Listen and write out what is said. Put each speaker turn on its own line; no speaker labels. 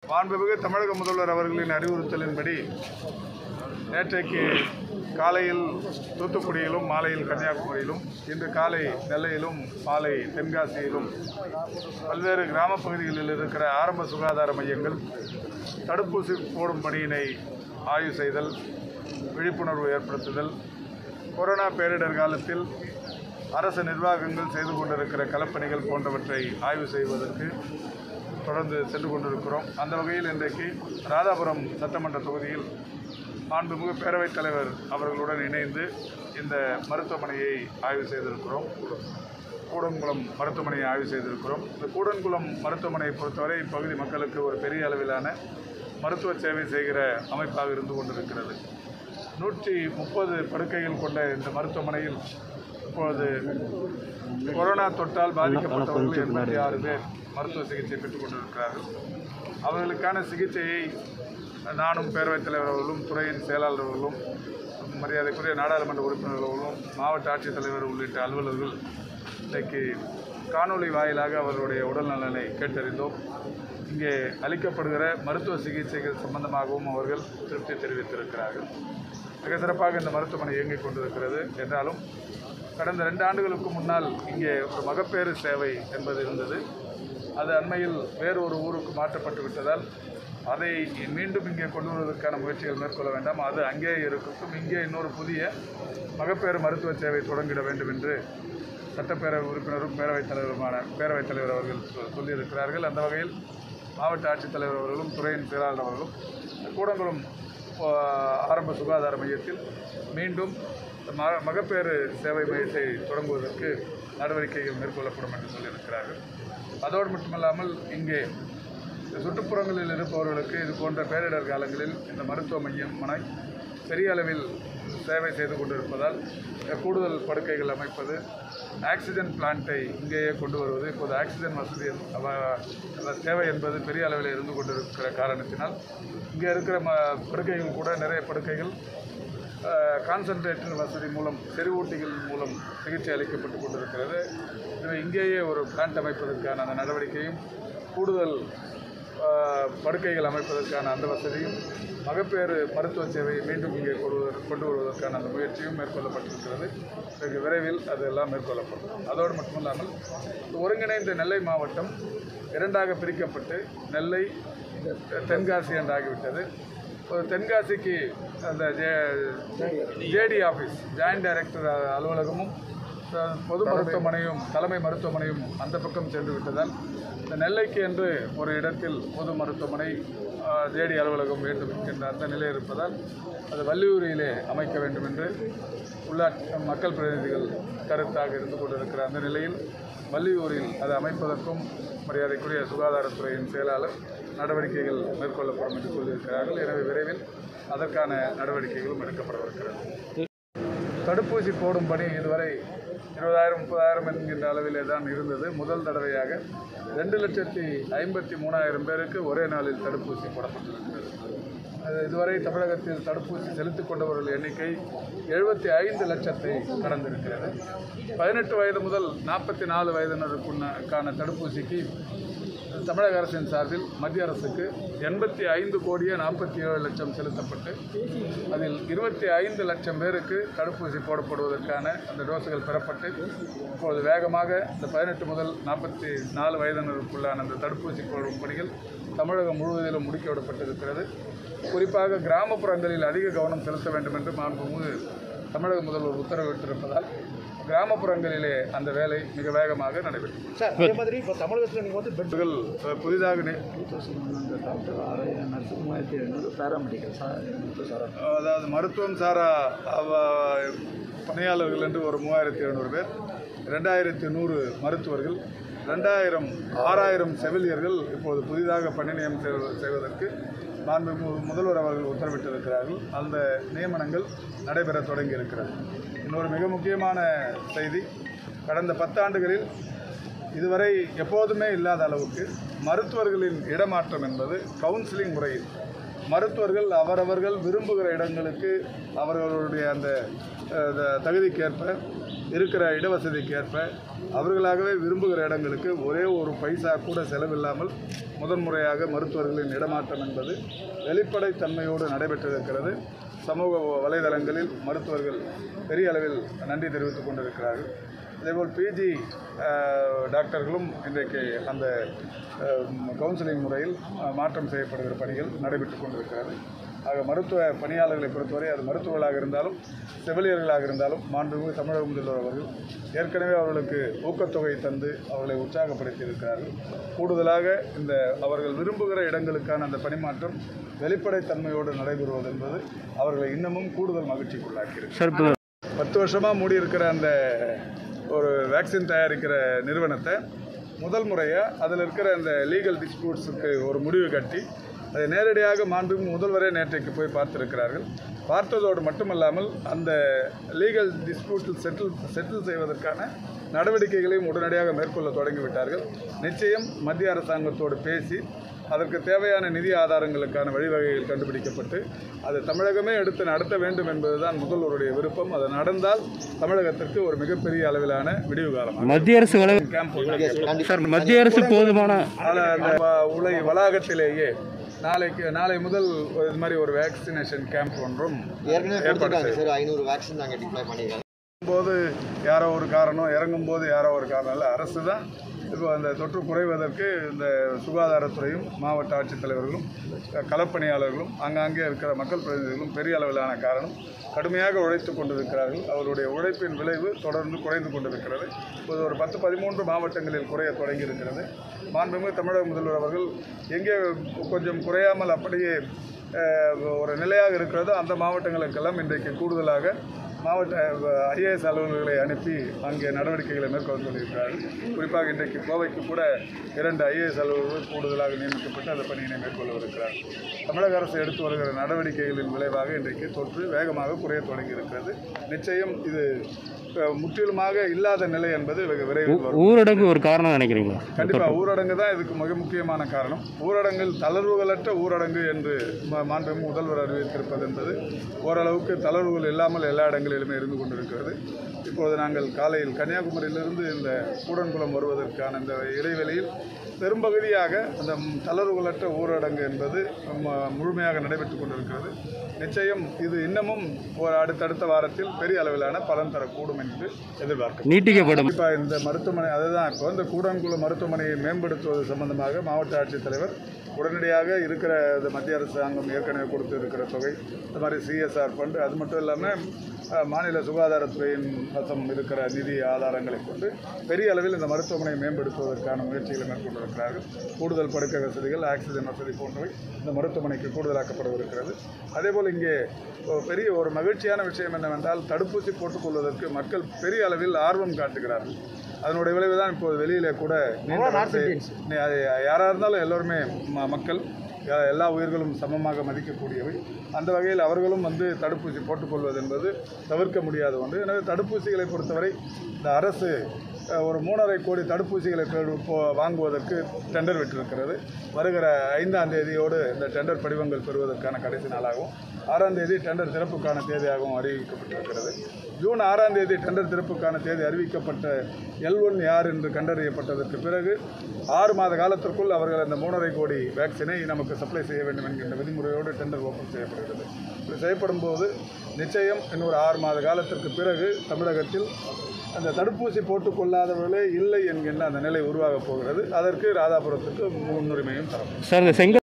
மாண்புமிகு தமிழக முதல்வர் அவர்களின் அறிவுறுத்தலின்படி நேற்றைக்கு காலையில் தூத்துக்குடியிலும் மாலையில் கன்னியாகுமரியிலும் இன்று காலை நெல்லையிலும் மாலை தென்காசியிலும் பல்வேறு கிராமப் பகுதிகளில் இருக்கிற ஆரம்ப சுகாதார மையங்கள் தடுப்பூசி போடும் பணியினை ஆய்வு செய்தல் விழிப்புணர்வு ஏற்படுத்துதல் கொரோனா பேரிடர் காலத்தில் அரசு நிர்வாகங்கள் செய்து கொண்டிருக்கிற களப்பணிகள் போன்றவற்றை ஆய்வு செய்வதற்கு தொடர்ந்து சென்று கொண்டிருக்கிறோம் அந்த வகையில் இன்றைக்கு ராதாபுரம் சட்டமன்ற தொகுதியில் மாண்புமிகு பேரவைத் தலைவர் அவர்களுடன் இணைந்து இந்த மருத்துவமனையை ஆய்வு செய்திருக்கிறோம் கூடன்குளம் மருத்துவமனையை ஆய்வு செய்திருக்கிறோம் இந்த கூடன்குளம் மருத்துவமனையை பொறுத்தவரை இப்பகுதி மக்களுக்கு ஒரு பெரிய அளவிலான மருத்துவ சேவை செய்கிற அமைப்பாக இருந்து கொண்டிருக்கிறது நூற்றி முப்பது படுக்கைகள் கொண்ட இந்த மருத்துவமனையில் இப்பொழுது கொரோனா தொற்றால் பாதிக்கப்பட்டவர்கள் எண்பத்தி ஆறு பேர் மருத்துவ சிகிச்சை பெற்றுக் கொண்டிருக்கிறார்கள் அவர்களுக்கான சிகிச்சையை நானும் பேரவைத் தலைவர் அவர்களும் துறையின் செயலாளர் அவர்களும் மரியாதைக்குரிய நாடாளுமன்ற உறுப்பினர்கள் அவர்களும் மாவட்ட ஆட்சித்தலைவர் உள்ளிட்ட அலுவலர்கள் இன்றைக்கு காணொளி வாயிலாக அவர்களுடைய உடல்நலனை கேட்டறிந்தோம் இங்கே அளிக்கப்படுகிற மருத்துவ சிகிச்சைகள் சம்பந்தமாகவும் அவர்கள் திருப்தி தெரிவித்திருக்கிறார்கள் மிக சிறப்பாக இந்த மருத்துவமனை இயங்கிக் கொண்டிருக்கிறது என்றாலும் கடந்த ரெண்டு ஆண்டுகளுக்கு முன்னால் இங்கே ஒரு மகப்பேறு சேவை என்பது இருந்தது அது அண்மையில் வேறு ஒரு ஊருக்கு மாற்றப்பட்டு விட்டதால் அதை மீண்டும் இங்கே கொண்டு வருவதற்கான முயற்சிகள் மேற்கொள்ள வேண்டாம் அது அங்கே இருக்கட்டும் இங்கே இன்னொரு புதிய மகப்பேறு மருத்துவ சேவை தொடங்கிட வேண்டும் என்று சட்டப்பேரவை உறுப்பினரும் பேரவைத் தலைவருமான பேரவைத் தலைவர் அவர்கள் சொ- சொல்லியிருக்கிறார்கள் அந்த வகையில் மாவட்ட ஆட்சித்தலைவர் அவர்களும் துறையின் செயலாளர் அவர்களும் கூடங்குளம் ஆ, ஆரம்ப சுகாதார மையத்தில் மீண்டும் ம மகப்பேறு சேவை மையத்தை தொடங்குவதற்கு நடவடிக்கைகள் மேற்கொள்ளப்படும் என்று சொல்லியிருக்கிறார்கள் அதோடு மட்டுமல்லாமல் இங்கே இந்த சுற்றுப்புறங்களில் இருப்பவர்களுக்கு இது போன்ற பேரிடர் காலங்களில் இந்த மருத்துவ மையம் மனை பெரிய அளவில் சேவை செய்து கொண்டிருப்பதால் அஹ், கூடுதல் படுக்கைகள் அமைப்பது ஆக்சிஜன் பிளான்ட்டை இங்கேயே கொண்டு வருவது இப்போது ஆக்சிஜன் வசதி அவ- அந்த தேவை என்பது பெரிய அளவில் இருந்து கொண்டிருக்கிற காரணத்தினால் இங்கே இருக்கிற ம படுக்கைகள் கூட நிறைய படுக்கைகள் கான்சன்ட்ரேட்டர் வசதி மூலம் செறிவூட்டிகள் மூலம் சிகிச்சை அளிக்கப்பட்டு கொண்டிருக்கிறது இது இங்கேயே ஒரு பிளான்ட் அமைப்பதற்கான அந்த நடவடிக்கையும் கூடுதல் ஆஹ், படுக்கைகள் அமைப்பதற்கான அந்த வசதியும் மகப்பேறு மருத்துவ சேவையை மீண்டும் இங்கே கொண்டு வரு- கொண்டு வருவதற்கான அந்த முயற்சியும் மேற்கொள்ளப்பட்டிருக்கிறது வெகு விரைவில் அது எல்லாம் மேற்கொள்ளப்படும் அதோடு மட்டுமல்லாமல் ஒருங்கிணைந்த நெல்லை மாவட்டம் இரண்டாக பிரிக்கப்பட்டு நெல்லை தென்காசி என்றாகிவிட்டது ஒரு தென்காசிக்கு அந்த ஜேடி ஆஃபீஸ் ஜாயின்ட் டைரக்டர் அலுவலகமும் அஹ், பொது மருத்துவமனையும் தலைமை மருத்துவமனையும் அந்த பக்கம் சென்று விட்டதால் இந்த நெல்லைக்கு என்று ஒரு இடத்தில் பொது மருத்துவமனை ஜேடி அலுவலகம் வேண்டும் என்கின்ற அந்த நிலை இருப்பதால் அது வள்ளியூரிலே அமைக்க வேண்டும் என்று உள்ளாட்சி மக்கள் பிரதிநிதிகள் கருத்தாக இருந்து கொண்டிருக்கிற அந்த நிலையில் வள்ளியூரில் அதை அமைப்பதற்கும் மரியாதைக்குரிய சுகாதாரத்துறையின் செயலாளர் நடவடிக்கைகள் மேற்கொள்ளப்படும் என்று சொல்லியிருக்கிறார்கள் எனவே விரைவில் அதற்கான நடவடிக்கைகளும் எடுக்கப்படவிருக்கிறது தடுப்பூசி போடும் பணி இதுவரை இருபதாயிரம் முப்பதாயிரம் என்கின்ற அளவிலே தான் இருந்தது முதல் தடவையாக ரெண்டு லட்சத்தி ஐம்பத்தி மூணாயிரம் பேருக்கு ஒரே நாளில் தடுப்பூசி போடப்பட்டிருக்கிறது அது இதுவரை தமிழகத்தில் தடுப்பூசி செலுத்திக் கொண்டவர்கள் எண்ணிக்கை எழுபத்தி ஐந்து லட்சத்தை கடந்திருக்கிறது பதினெட்டு வயது முதல் நாற்பத்தி நாலு வயதினருக்குக்கான தடுப்பூசிக்கு தமிழக அரசின் சார்பில் மத்திய அரசுக்கு எண்பத்தி ஐந்து கோடியே நாற்பத்தி ஏழு லட்சம் செலுத்தப்பட்டு அதில் இருபத்தி ஐந்து லட்சம் பேருக்கு தடுப்பூசி போடப்படுவதற்கான அந்த டோஸுகள் பெறப்பட்டு இப்பொழுது வேகமாக இந்த பதினெட்டு முதல் நாற்பத்தி நாலு வயதினருக்குள்ளான அந்த தடுப்பூசி போடும் பணிகள் தமிழகம் முழுவதிலும் முடுக்கிவிடப்பட்டிருக்கிறது குறிப்பாக கிராமப்புறங்களில் அதிக கவனம் செலுத்த வேண்டும் என்று மாண்புமிகு தமிழக முதல்வர் உத்தரவிட்டிருப்பதால் கிராமப்புறங்களிலே அந்த வேலை மிக வேகமாக நடைபெற்றது
சார் அதே மாதிரி இப்போ தமிழகத்தில் நீங்கள் வந்து பெட்
பெண்கள் அஹ், புதிதாக நி-
two thousand one hundred doctor ஆறு நர்ஸு மூவாயிரத்தி எழுநூறு பேராமெடிக்கல் சார் சார்
அதாவது மருத்துவம் சாரா அவ- பணியாளர்கள் என்று ஒரு மூவாயிரத்தி எழுநூறு பேர் ரெண்டாயிரத்தி நூறு மருத்துவர்கள் ரெண்டாயிரம் ஆறாயிரம் செவிலியர்கள் இப்போது புதிதாக பணி நியமனம் செய்வ- செய்வதற்கு மாண்பு மு- முதல்வர் அவர்கள் உத்தரவிட்டிருக்கிறார்கள் அந்த நியமனங்கள் நடைபெற தொடங்கி இருக்கிறது இன்னொரு மிக முக்கியமான செய்தி கடந்த பத்தாண்டுகளில் இதுவரை எப்போதுமே இல்லாத அளவுக்கு மருத்துவர்களின் இடமாற்றம் என்பது கவுன்சிலிங் முறையில் மருத்துவர்கள் அவரவர்கள் விரும்புகிற இடங்களுக்கு அவர்களுடைய அந்த அஹ், த- தகுதிக்கேற்ப இருக்கிற இடவசதிக்கு ஏற்ப அவர்களாகவே விரும்புகிற இடங்களுக்கு ஒரே ஒரு பைசா கூட செலவில்லாமல் முதன்முறையாக மருத்துவர்களின் இடமாற்றம் என்பது வெளிப்படைத்தன்மையோடு நடைபெற்றிருக்கிறது சமூக வலைதளங்களில் மருத்துவர்கள் பெரிய அளவில் நன்றி தெரிவித்துக் கொண்டிருக்கிறார்கள் அதேபோல் பிஜி டாக்டர்களும் இன்றைக்கு அந்த கவுன்சிலிங் முறையில் அஹ், மாற்றம் செய்யப்படுகிற பணிகள் நடைபெற்றுக் கொண்டிருக்கிறது ஆக மருத்துவ பணியாளர்களை பொறுத்தவரை அது மருத்துவர்களாக இருந்தாலும் செவிலியர்களாக இருந்தாலும் மாண்புமிகு தமிழக முதல்வர் அவர்கள் ஏற்கனவே அவர்களுக்கு ஊக்கத்தொகை தந்து அவர்களை உற்சாகப்படுத்தி இருக்கிறார்கள் கூடுதலாக இந்த அவர்கள் விரும்புகிற இடங்களுக்கான அந்த பணிமாற்றம் வெளிப்படைத்தன்மையோடு நடைபெறுவது என்பது அவர்களை இன்னமும் கூடுதல் மகிழ்ச்சிக்குள்ளாக்கியிருக்கு
சார் இப்போ
பத்து வருஷமாக மூடி இருக்கிற அந்த ஒரு வேக்சின் தயாரிக்கிற நிறுவனத்தை முதல் முறையாக அதில் இருக்கிற அந்த லீகல் டிஸ்பியூட்ஸுக்கு ஒரு முடிவு கட்டி அதை நேரடியாக மாண்புமிகு முதல்வரே நேற்றைக்கு போய் பார்த்திருக்கிறார்கள் பார்த்ததோடு மட்டுமல்லாமல் அந்த லீகல் டிஸ்பியூட்டில் செட்டில் செட்டில் செய்வதற்கான நடவடிக்கைகளையும் உடனடியாக மேற்கொள்ள தொடங்கிவிட்டார்கள் நிச்சயம் மத்திய அரசாங்கத்தோடு பேசி அதற்கு தேவையான நிதி ஆதாரங்களுக்கான வழிவகைகள் கண்டுபிடிக்கப்பட்டு அது தமிழகமே எடுத்து நடத்த வேண்டும் என்பதுதான் முதல்வருடைய விருப்பம் அது நடந்தால் தமிழகத்திற்கு ஒரு மிகப்பெரிய அளவிலான விடிவு காலம்
மத்திய அரசு வள
கேம்ப்
சார் மத்திய அரசு போதுமான
அதில் அந்த வ- உலை வளாகத்திலேயே நாளைக்கு நாளை முதல் ஒரு இது மாதிரி ஒரு வேக்சினேஷன் கேம்ப் ஒன்றும்
ஏற்கனவே கொடுத்துருக்காங்க சார் ஐநூறு வேக்சின் நாங்கள் டிப்ளை பண்ணியிருக்காங்க
போது யாரோ ஒரு காரணம் இறங்கும் போது யாரோ ஒரு காரணம் இல்லை அரசு தான் இப்போ அந்த தொற்று குறைவதற்கு இந்த சுகாதாரத்துறையும் மாவட்ட ஆட்சித்தலைவர்களும் களப்பணியாளர்களும் ஆங்காங்கே இருக்கிற மக்கள் பிரதிநிதிகளும் பெரிய அளவிலான காரணம் கடுமையாக உழைத்து கொண்டிருக்கிறார்கள் அவருடைய உழைப்பின் விளைவு தொடர்ந்து குறைந்து கொண்டிருக்கிறது இப்போது ஒரு பத்து பதிமூன்று மாவட்டங்களில் குறைய தொடங்கி இருக்கிறது மாண்புமிகு தமிழக முதல்வர் அவர்கள் எங்கே கொஞ்சம் குறையாமல் அப்படியே அஹ், ஒரு நிலையாக இருக்கிறதோ அந்த மாவட்டங்களுக்கெல்லாம் இன்றைக்கு கூடுதலாக மாவட்ட ஐஏஎஸ் அலுவலர்களை அனுப்பி அங்கே நடவடிக்கைகளை மேற்கொள்ள சொல்லியிருக்கிறார்கள் குறிப்பாக இன்றைக்கு கோவைக்கு கூட இரண்டு ஐஏஎஸ் அலுவலர்கள் கூடுதலாக நியமிக்கப்பட்டு அந்த பணியினை மேற்கொள்ளவிருக்கிறார்கள் தமிழக அரசு எடுத்து வருகிற நடவடிக்கைகளின் விளைவாக இன்றைக்கு தொற்று வேகமாக குறைய தொடங்கி இருக்கிறது நிச்சயம் இது அஹ், முற்றிலுமாக இல்லாத நிலை என்பது வெகு விரைவில் வரும்
ஊரடங்கு ஒரு காரணம் நினைக்கிறீங்களா
கண்டிப்பாக ஊரடங்கு தான் இதுக்கு மிக முக்கியமான காரணம் ஊரடங்கில் தளர்வுகளற்ற ஊரடங்கு என்று ம- மாண்புமிகு முதல்வர் அறிவித்திருப்பது என்பது ஓரளவுக்கு தளர்வுகள் இல்லாமல் எல்லா இடங்களிலுமே இருந்து கொண்டிருக்கிறது இப்போது நாங்கள் காலையில் கன்னியாகுமரியிலிருந்து இந்த கூடன்குளம் வருவதற்கான இந்த இடைவெளியில் பெரும்பகுதியாக அந்த ம், தளர்வுகளற்ற ஊரடங்கு என்பது ம- முழுமையாக நடைபெற்றுக் கொண்டிருக்கிறது நிச்சயம் இது இன்னமும் ஒரு அடுத்தடுத்த வாரத்தில் பெரிய அளவிலான பலன் தரக்கூடும் என்று எதிர்பார்க்கிறோம்
நீட்டிக்கப்படும்
கண்டிப்பாக இந்த மருத்துவமனை அதுதான் இப்போ இந்த கூடன்குளம் மருத்துவமனையை மேம்படுத்துவது சம்பந்தமாக மாவட்ட ஆட்சித்தலைவர் உடனடியாக இருக்கிற இந்த மத்திய அரசாங்கம் ஏற்கனவே கொடுத்து இருக்கிற தொகை இந்த மாதிரி சிஎஸ்ஆர் ஃபண்டு அது மட்டும் இல்லாமல் அஹ், மாநில சுகாதாரத்துறையின் வசம் இருக்கிற நிதி ஆதாரங்களை கொண்டு பெரிய அளவில் இந்த மருத்துவமனையை மேம்படுத்துவதற்கான முயற்சிகளை மேற்கொண்டிருக்கிறார்கள் கூடுதல் படுக்கை வசதிகள் ஆக்சிஜன் வசதி போன்றவை இந்த மருத்துவமனைக்கு கூடுதலாக்கப்படவிருக்கிறது அதேபோல் இங்கே ஒரு பெரிய ஒரு மகிழ்ச்சியான விஷயம் என்னவென்றால் தடுப்பூசி போட்டுக்கொள்வதற்கு மக்கள் பெரிய அளவில் ஆர்வம் காட்டுகிறார்கள் அதனுடைய விளைவு தான் இப்போது வெளியிலே கூட நீண்ட வரிசை- நீ- அது யாராக இருந்தாலும் எல்லோருமே ம- மக்கள் யா- எல்லா உயிர்களும் சமமாக மதிக்கக்கூடியவை அந்த வகையில் அவர்களும் வந்து தடுப்பூசி போட்டுக்கொள்வது என்பது தவிர்க்க முடியாத ஒன்று எனவே தடுப்பூசிகளை பொறுத்தவரை இந்த அரசு அஹ், ஒரு மூணரை கோடி தடுப்பூசிகளை பெறு- போ- வாங்குவதற்கு டெண்டர் விட்டிருக்கிறது வருகிற ஐந்தாம் தேதியோடு இந்த டெண்டர் படிவங்கள் பெறுவதற்கான கடைசி நாளாகவும் ஆறாம் தேதி டெண்டர் திறப்புக்கான தேதியாகவும் அறிவிக்கப்பட்டிருக்கிறது ஜூன் ஆறாம் தேதி டெண்டர் திறப்புக்கான தேதி அறிவிக்கப்பட்ட எல் ஒன் யார் என்று கண்டறியப்பட்டதற்கு பிறகு ஆறு மாத காலத்திற்குள் அவர்கள் அந்த மூணரை கோடி வேக்சினை நமக்கு சப்ளை செய்ய வேண்டும் என்கின்ற விதிமுறையோடு டெண்டர் ஓப்பன் செய்யப்படுகிறது இப்படி செய்யப்படும் போது நிச்சயம் இன்னொரு ஆறு மாத காலத்திற்கு பிறகு தமிழகத்தில் அந்த தடுப்பூசி போட்டுக்கொள்ளாதவர்களே இல்லை என்கின்ற அந்த நிலை உருவாகப் போகிறது அதற்கு ராதாபுரத்துக்கு முன்னுரிமையும் தரப்படும்
சார் இந்த செங்கல்